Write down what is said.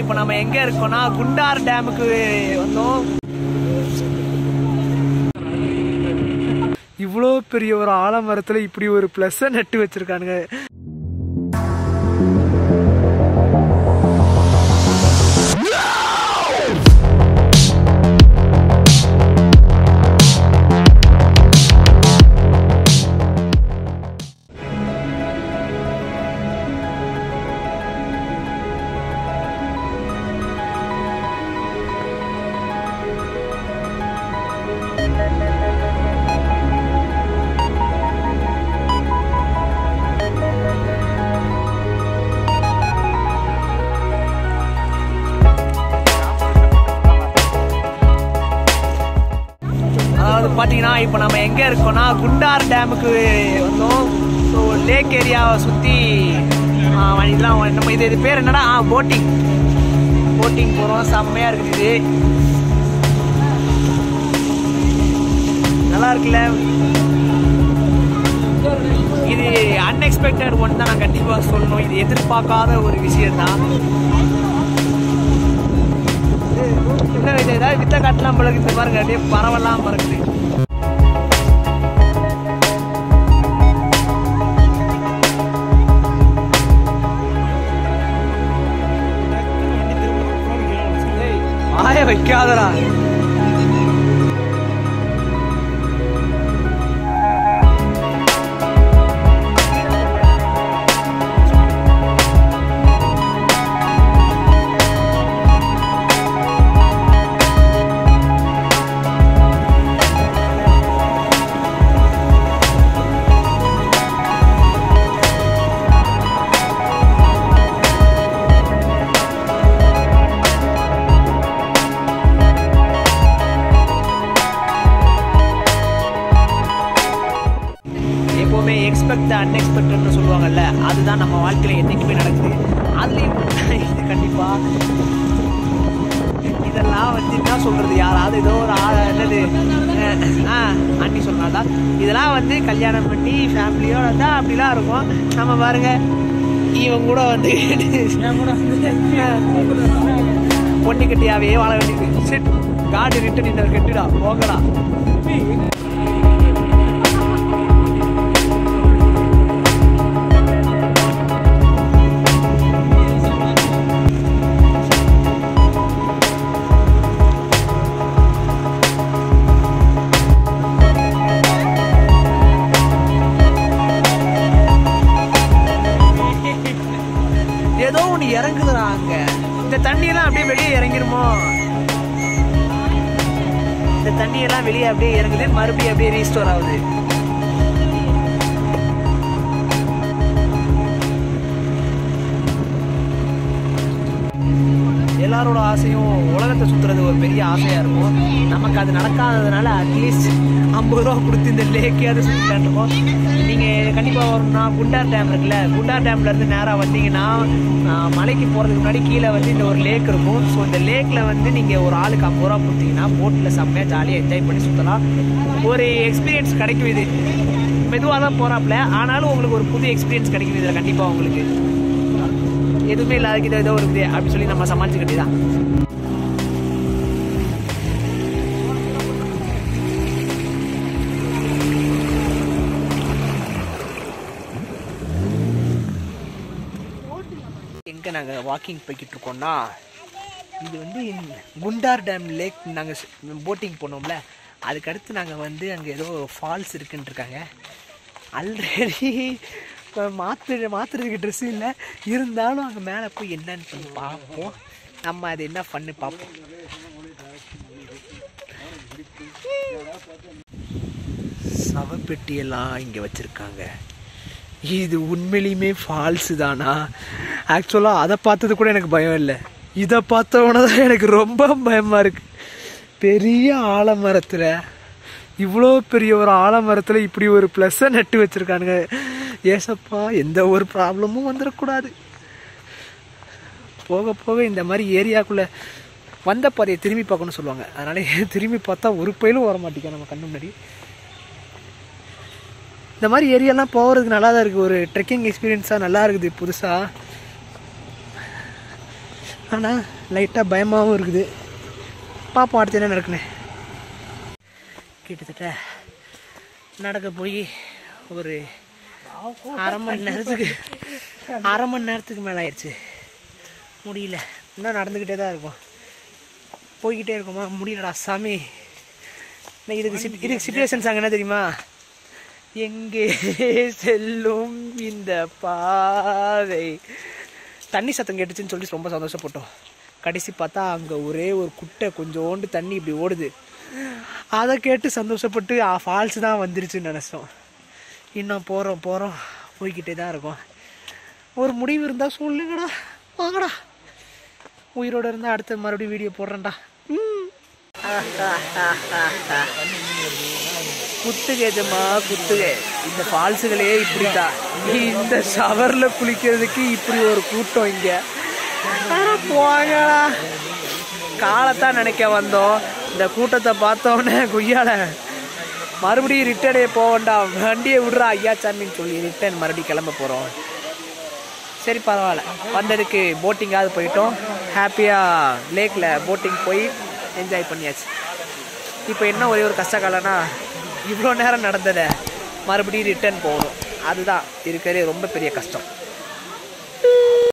இப்போ நம்ம எங்க இருக்கோம்னா குண்டார் டேமுக்கு வந்தோம் இவ்வளோ பெரிய ஒரு ஆலமரத்தில் இப்படி ஒரு ப்ளஸ்ஸை நட்டு வச்சிருக்கானுங்க அதாவது பார்த்தீங்கன்னா இப்போ நம்ம எங்கே இருக்கோம்னா குண்டார் டேமுக்கு வந்தோம் ஸோ லேக் ஏரியாவை சுற்றி இதெல்லாம் நம்ம இது இது பேர் என்னடா ஆ போட்டிங் போட்டிங் போகிறோம் செம்மையாக இருக்குது இது நல்லா இருக்குல்ல இது அன்எக்ஸ்பெக்டட் ஒன் தான் நான் கண்டிப்பாக சொல்லணும் இது எதிர்பார்க்காத ஒரு விஷயம் தான் என்ன இது ஏதாவது வித்த காட்டலாம் பழகு இந்த பாருங்க அப்படியே பரவலாம் பறக்குது ஆய வைக்காதடா எப்போவுமே எக்ஸ்பெக்ட் அன்எக்ஸ்பெக்டட்னு சொல்லுவாங்கல்ல அதுதான் நம்ம வாழ்க்கையில் என்றைக்குமே நடக்குது அதுலேயும் இது கண்டிப்பாக இதெல்லாம் வந்து என்ன சொல்கிறது யாராவது ஏதோ ஒரு ஆள் என்னது அஹ், ஆ அண்ணி சொன்னாடா இதெல்லாம் வந்து கல்யாணம் பண்ணி ஃபேமிலியோட இருந்தால் அப்படிலாம் இருக்கும் நம்ம பாருங்க இவன் கூட வந்து பொண்ணு கட்டியாவே வாழ வேண்டியது சிட் காடு ரிட்டன் இன்னொரு கட்டுடா போங்கடா ஏதோ ஒன்று இறங்குதுடா அங்க இந்த தண்ணியெல்லாம் அப்படியே வெளியே இறங்கிருமோ இந்த தண்ணியெல்லாம் வெளியே அப்படியே இறங்குது மறுபடியும் அப்படியே ரீஸ்டோர் ஆகுது எல்லாரோட ஆசையும் உலகத்தை சுத்துறது ஒரு பெரிய ஆசையா இருக்கும் நமக்கு அது நடக்காததுனால அட்லீஸ்ட் ஐம்பது ரூபா கொடுத்து இந்த லேக்கையாவது சுற்றிட்டு இருக்கோம் நீங்க கண்டிப்பா வரணும்னா குண்டார் டேம் இருக்குல்ல குண்டார் டேம்ல இருந்து நேரா வந்தீங்கன்னா ஆஹ், மலைக்கு போறதுக்கு முன்னாடி கீழே வந்து இந்த ஒரு லேக் இருக்கும் ஸோ இந்த லேக்ல வந்து நீங்க ஒரு ஆளுக்கு ஐம்பது ரூபா கொடுத்தீங்கன்னா போட்ல செம்மையா ஜாலியாக என்ஜாய் பண்ணி சுத்தலாம் ஒரு எக்ஸ்பீரியன்ஸ் கிடைக்கும் இது மெதுவாக தான் போறாப்ல ஆனாலும் உங்களுக்கு ஒரு புது எக்ஸ்பீரியன்ஸ் கிடைக்கும் இதில் கண்டிப்பா உங்களுக்கு எதுவுமே இல்லாத இது ஏதோ இருக்குது அப்படின்னு சொல்லி நம்ம சமாளிச்சுக்கிட்டே தான் எங்கே நாங்கள் வாக்கிங் போய்கிட்டு இருக்கோம்னா இது வந்து குண்டார் டேம் லேக் நாங்கள் போட்டிங் போனோம்ல அதுக்கடுத்து நாங்கள் வந்து அங்கே ஏதோ ஃபால்ஸ் இருக்குன்னு இருக்காங்க ஆல்ரெடி இப்போ மாற்று மாற்றுறதுக்கு ட்ரெஸ் இல்லை இருந்தாலும் அங்கே மேலே போய் என்னன்னு பண்ணி பார்ப்போம் நம்ம அது என்ன பண்ணு பார்ப்போம் சவப்பெட்டியெல்லாம் இங்கே வச்சுருக்காங்க இது உண்மையிலுமே ஃபால்ஸு தானா ஆக்சுவலாக அதை பார்த்தது கூட எனக்கு பயம் இல்லை இதை பார்த்தவொன்னே தான் எனக்கு ரொம்ப பயமாக இருக்கு பெரிய ஆலமரத்தில் இவ்வளோ பெரிய ஒரு ஆலமரத்தில் இப்படி ஒரு ப்ளஸ்ஸை நட்டு வச்சுருக்கானுங்க ஏசப்பா எந்த ஒரு ப்ராப்ளமும் வந்துடக்கூடாது போக போக இந்த மாதிரி ஏரியாக்குள்ளே வந்த பாதையை திரும்பி பார்க்கணும்னு சொல்லுவாங்க அதனால திரும்பி பார்த்தா ஒரு பயிலும் வர மாட்டேங்க நம்ம கண்ணு முன்னாடி இந்த மாதிரி ஏரியாலாம் போகிறதுக்கு நல்லா தான் இருக்குது ஒரு ட்ரெக்கிங் எக்ஸ்பீரியன்ஸாக நல்லா இருக்குது புதுசாக ஆனால் லைட்டாக பயமாகவும் இருக்குது பார்ப்போம் அடுத்து என்ன நடக்குன்னு கிட்டத்தட்ட நடக்க போய் ஒரு அரை மணி நேரத்துக்கு அரை மணி நேரத்துக்கு மேலே ஆயிடுச்சு முடியல இன்னும் நடந்துக்கிட்டே தான் இருக்கும் போய்கிட்டே இருக்குமா முடியலடா சாமி நான் இதுக்கு சிட் இதுக்கு சுச்சுவேஷன் சாங் என்ன தெரியுமா எங்கே செல்லும் இந்த பாதை தண்ணி சத்தம் கேட்டுச்சுன்னு சொல்லி ரொம்ப சந்தோஷப்பட்டோம் கடைசி பார்த்தா அங்கே ஒரே ஒரு குட்டை கொஞ்சோண்டு தண்ணி இப்படி ஓடுது அதை கேட்டு சந்தோஷப்பட்டு ஃபால்ஸ் தான் வந்துருச்சுன்னு நினச்சோம் இன்னும் போகிறோம் போகிறோம் போய்கிட்டே தான் இருக்கோம் ஒரு முடிவு இருந்தால் சொல்லுங்கடா வாங்கடா உயிரோட இருந்தால் அடுத்த மறுபடியும் வீடியோ போடுறேன்டா ம். குத்துகேஜம்மா குத்துக இந்த ஃபால்ஸுகளே இப்படிதான் இந்த ஷவரில் குளிக்கிறதுக்கு இப்படி ஒரு கூட்டம் இங்க ஆனா போங்கடா காலத்தான் நினைக்க வந்தோம் இந்த கூட்டத்தை பார்த்தோன்னே குய்யால மறுபடியும் ரிட்டர்னே போவேண்டா வண்டியை விடுறா ஐயா சாமின்னு சொல்லி ரிட்டர்ன் மறுபடியும் கிளம்ப போகிறோம் சரி பரவாயில்ல வந்ததுக்கு போட்டிங்காவது போயிட்டோம் ஹாப்பியாக லேக்கில் போட்டிங் போய் என்ஜாய் பண்ணியாச்சு இப்போ என்ன ஒரே ஒரு கஷ்ட காலம்னா இவ்வளோ நேரம் நடந்ததை மறுபடியும் ரிட்டர்ன் போகணும் அதுதான் இருக்கிறதே ரொம்ப பெரிய கஷ்டம்